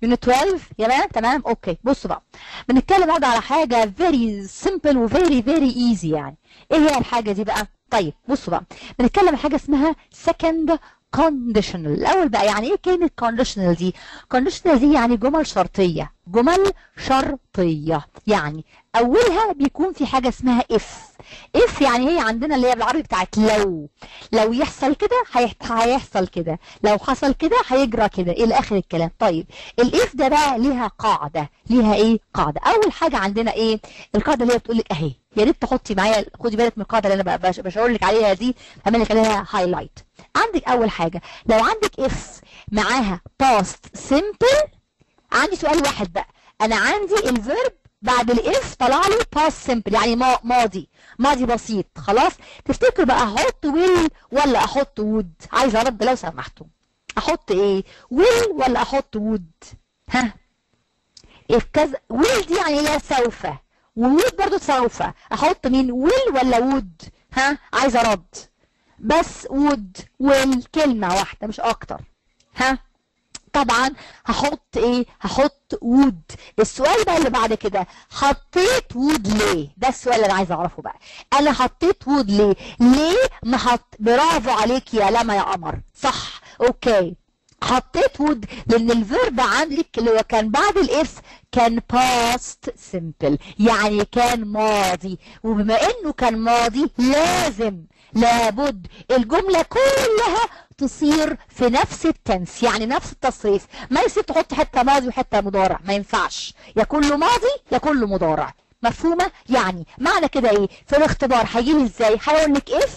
يونت 12 تمام تمام اوكي بصوا بقى بنتكلم النهارده على حاجه فيري سمبل وفيري فيري ايزي يعني ايه هي الحاجه دي بقى طيب بصوا بقى بنتكلم عن حاجه اسمها second conditional الاول بقى يعني ايه كلمه conditional دي conditional دي يعني جمل شرطيه جمل شرطيه يعني اولها بيكون في حاجه اسمها if if يعني هي عندنا اللي هي بالعربي بتاعت لو لو يحصل كده هيح- هيحصل كده لو حصل كده هيجرى كده الى اخر الكلام طيب الاف ده بقى ليها قاعده ليها ايه قاعده اول حاجه عندنا ايه القاعده اللي هي بتقول لك اهي يا ريت تحطي معايا خدي بالك من القاعده اللي انا بش- بشاور لك عليها دي هعمل لك عليها هايلايت عندك اول حاجه لو عندك اف معاها past simple عندي سؤال واحد بقى انا عندي الفيرب بعد الاف طلع لي past simple يعني ما- ماضي ماضي بسيط خلاص تفتكر بقى احط will ولا احط would عايزه ارد لو سمحتوا احط ايه will ولا احط would ها if كذا will دي يعني هي سوف وwould برضو سوف احط مين will ولا would ها عايزه ارد بس would will كلمه واحده مش اكتر ها طبعا هحط ايه هحط وود السؤال بقى اللي بعد كده حطيت وود ليه ده السؤال اللي انا عايزه اعرفه بقى انا حطيت وود ليه ليه ما حط برافو عليك يا لما يا قمر صح اوكي حطيت وود لان الفيرب عندك اللي هو كان بعد الاف كان past simple يعني كان ماضي وبما انه كان ماضي لازم لابد الجملة كلها تصير في نفس التنس يعني نفس التصريف ما يصير تحط حتة ماضي وحتة مضارع ما ينفعش يا كله ماضي يا كله مضارع مفهومة يعني معنى كده ايه في الاختبار هيجيلي ازاي هيقول لك if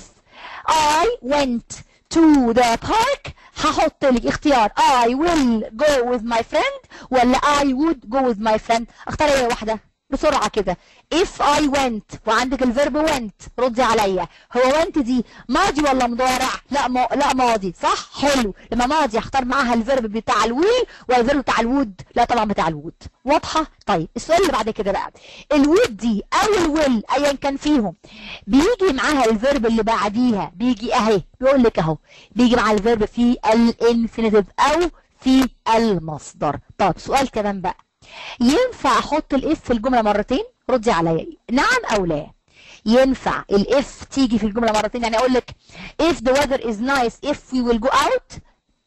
I went to the park هحط لك اختيار I will go with my friend ولا I would go with my friend اختار ايه واحدة بسرعة كده if I went وعندك الفيرب went ردي عليا هو went دي ماضي ولا مضارع لا ما... لا ماضي صح حلو لما ماضي اختار معاها الفيرب بتاع الويل والفيرب بتاع الوود لا طبعا بتاع الوود واضحة طيب السؤال اللي بعد كده بقى الوود دي او الويل ايا كان فيهم بيجي معاها الفيرب اللي بعديها بيجي اهي بيقول لك اهو بيجي مع الفيرب في الانفينيتيف او في المصدر طب سؤال كمان بقى ينفع احط الاف في الجمله مرتين ردي عليا نعم او لا ينفع الاف تيجي في الجمله مرتين يعني اقول لك if the weather is nice if we will go out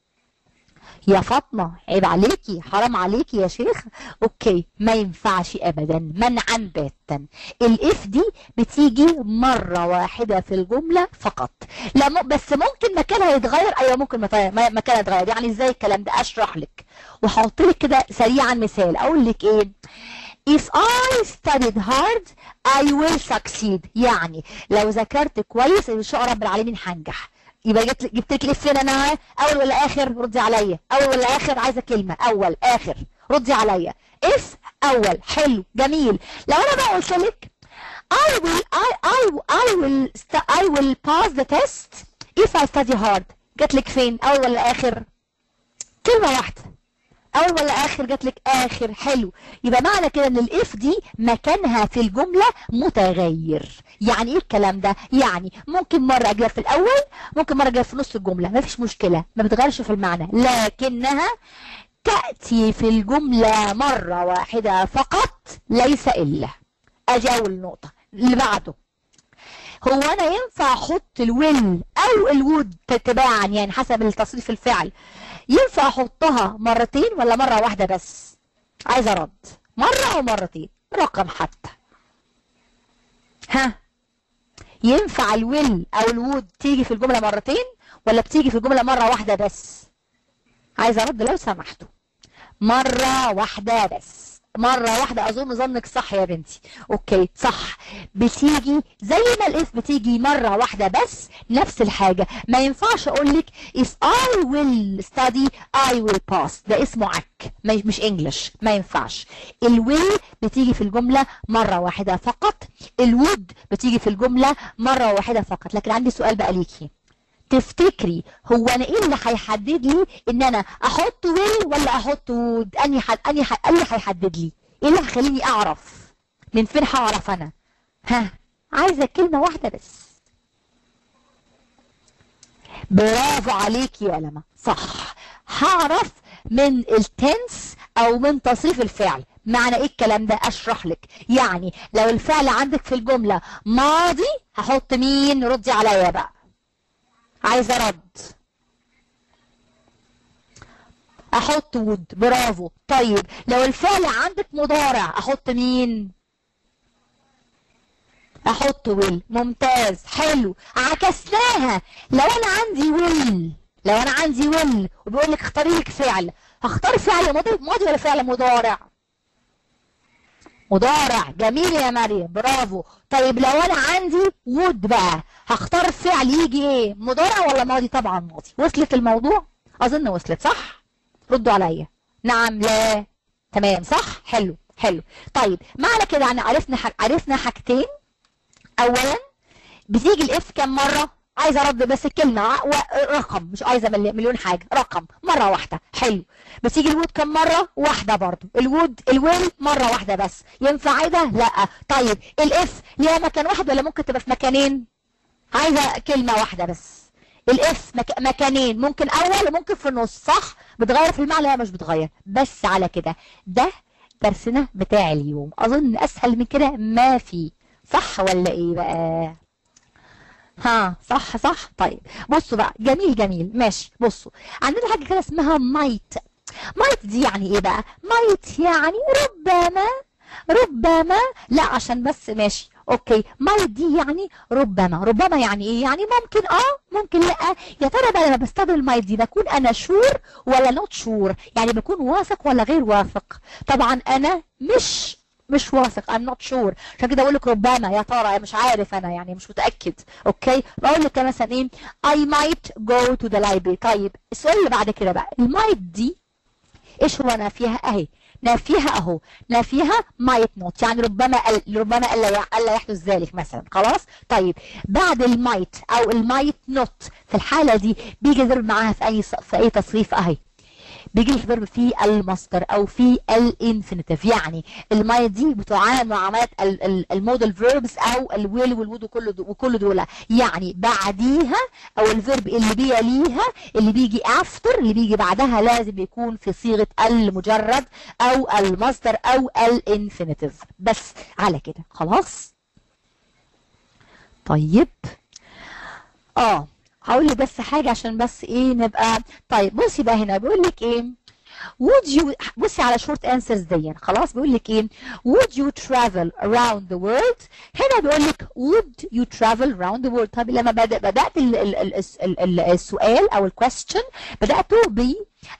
يا فاطمة عيب عليكي حرام عليكي يا شيخ اوكي ما ينفعش ابدا منعا باتا الاف دي بتيجي مرة واحدة في الجملة فقط لا م... بس ممكن مكانها يتغير ايوه ممكن مت- م- مكانها يتغير يعني ازاي الكلام ده اشرح لك وهحط لك كده سريعا مثال اقول لك ايه If I studied hard I will succeed يعني لو ذاكرت كويس ان شاء رب العالمين هنجح يبقى جبت جبت لك الفين انا اول ولا اخر ردي عليا اول ولا اخر عايزه كلمه اول اخر ردي عليا اف اول حلو جميل لو انا بقى قلت لك I will I I I will st- I will pass the test if I study hard جات لك فين اول ولا اخر كلمه واحده اول ولا اخر جات لك اخر حلو يبقى معنى كده ان الاف دي مكانها في الجمله متغير يعني ايه الكلام ده يعني ممكن مره اجيبها في الاول ممكن مره اجيبها في نص الجمله ما فيش مشكله ما بتغيرش في المعنى لكنها تاتي في الجمله مره واحده فقط ليس الا اجي اول نقطه اللي بعده هو انا ينفع احط الويل او الوود تباعا يعني حسب التصريف الفعل ينفع احطها مرتين ولا مره واحده بس عايزه ارد مره او مرتين رقم حتى ها ينفع الويل او الوود تيجي في الجمله مرتين ولا بتيجي في الجمله مره واحده بس عايزه ارد لو سمحتوا مرة واحدة بس مرة واحدة أظن ظنك صح يا بنتي أوكي صح بتيجي زي ما الإف بتيجي مرة واحدة بس نفس الحاجة ما ينفعش أقول لك if I will study I will pass ده اسمه عك ما- مش انجلش ما ينفعش الويل بتيجي في الجملة مرة واحدة فقط الود بتيجي في الجملة مرة واحدة فقط لكن عندي سؤال بقى ليكي تفتكري هو انا ايه اللي هيحدد لي ان انا احط ويل ولا احط وود اني حد اني ح... اللي هيحدد لي ايه اللي هيخليني اعرف من فين هعرف انا ها عايزه كلمه واحده بس برافو عليكي يا لما صح هعرف من التنس او من تصريف الفعل معنى ايه الكلام ده اشرح لك يعني لو الفعل عندك في الجملة ماضي هحط مين ردي عليا بقى عايزة رد احط would برافو طيب لو الفعل عندك مضارع احط مين احط will ممتاز حلو عكسناها لو انا عندي will لو انا عندي will وبيقول لك اختاري لك فعل هختار فعل ماضي ماضي ولا فعل مضارع مضارع جميل يا مريم برافو طيب لو انا عندي would بقى هختار فعل يجي ايه مضارع ولا ماضي طبعا ماضي وصلت الموضوع اظن وصلت صح ردوا عليا نعم لا تمام صح حلو حلو طيب معنى كده يعني عرفنا حاج... عرفنا حاجتين اولا بتيجي الاف كم مره عايزه ارد بس كلمه رقم مش عايزه مليون حاجه رقم مره واحده حلو بتيجي الوود كم مره واحده برضو الوود الويل مره واحده بس ينفع عايزه لا طيب الاف ليها مكان واحد ولا ممكن تبقى في مكانين عايزه كلمه واحده بس الاف مك... مكانين ممكن اول وممكن في النص صح بتغير في المعنى لا مش بتغير بس على كده ده درسنا بتاع اليوم اظن اسهل من كده ما في صح ولا ايه بقى ها صح صح طيب بصوا بقى جميل جميل ماشي بصوا عندنا حاجه كده اسمها مايت مايت دي يعني ايه بقى مايت يعني ربما ربما لا عشان بس ماشي اوكي مايت دي يعني ربما ربما يعني ايه يعني ممكن اه ممكن لا يا ترى بقى لما بستخدم المايت دي بكون انا شور ولا نوت شور يعني بكون واثق ولا غير واثق طبعا انا مش مش واثق I'm not sure عشان كده اقول لك ربما يا ترى مش عارف انا يعني مش متاكد اوكي بقول لك مثلا ايه I might go to the library طيب السؤال اللي بعد كده بقى المايت دي ايش هو نافيها اهي نافيها اهو نافيها might not يعني ربما ربما الا الا يحدث ذلك مثلا خلاص طيب بعد المايت او المايت نوت في الحاله دي بيجي ضرب معاها في اي في اي تصريف اهي بيجي الفيرب في المصدر او في الانفينيتيف يعني الماي دي بتعامل معاملات المودال فيربس او الويل والود وكل وكل دول يعني بعديها او الفيرب اللي بيليها اللي بيجي افتر اللي بيجي بعدها لازم يكون في صيغه المجرد او المصدر او الانفينيتيف بس على كده خلاص طيب اه هقول لك بس حاجة عشان بس ايه نبقى طيب بصي بقى هنا بيقول لك ايه would you بصي على short answers دي خلاص بيقول لك ايه would you travel around the world هنا بيقول لك would you travel around the world طب لما بدأ بدأت ال ال ال ال ال السؤال او الكويستشن بدأته ب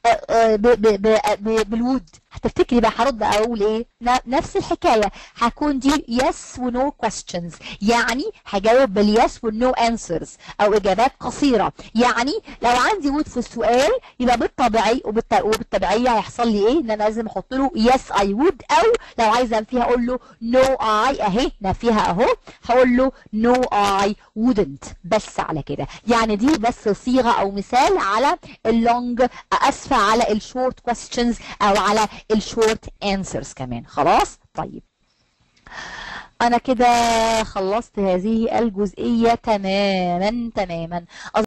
بالوود هتفتكري بقى هرد اقول ايه نفس الحكايه هكون دي yes و no questions يعني هجاوب باليس والنو انسرز او اجابات قصيره يعني لو عندي وود في السؤال يبقى بالطبيعي وبالتبعيه هيحصل لي ايه ان انا لازم احط له yes I would او لو عايزه انفيها اقول له no I اهي نفيها اهو هقول له no I wouldn't بس على كده يعني دي بس صيغه او مثال على اللونج اسفه على الشورت كويستشنز او على الشورت انسرز كمان خلاص طيب انا كده خلصت هذه الجزئيه تماما تماما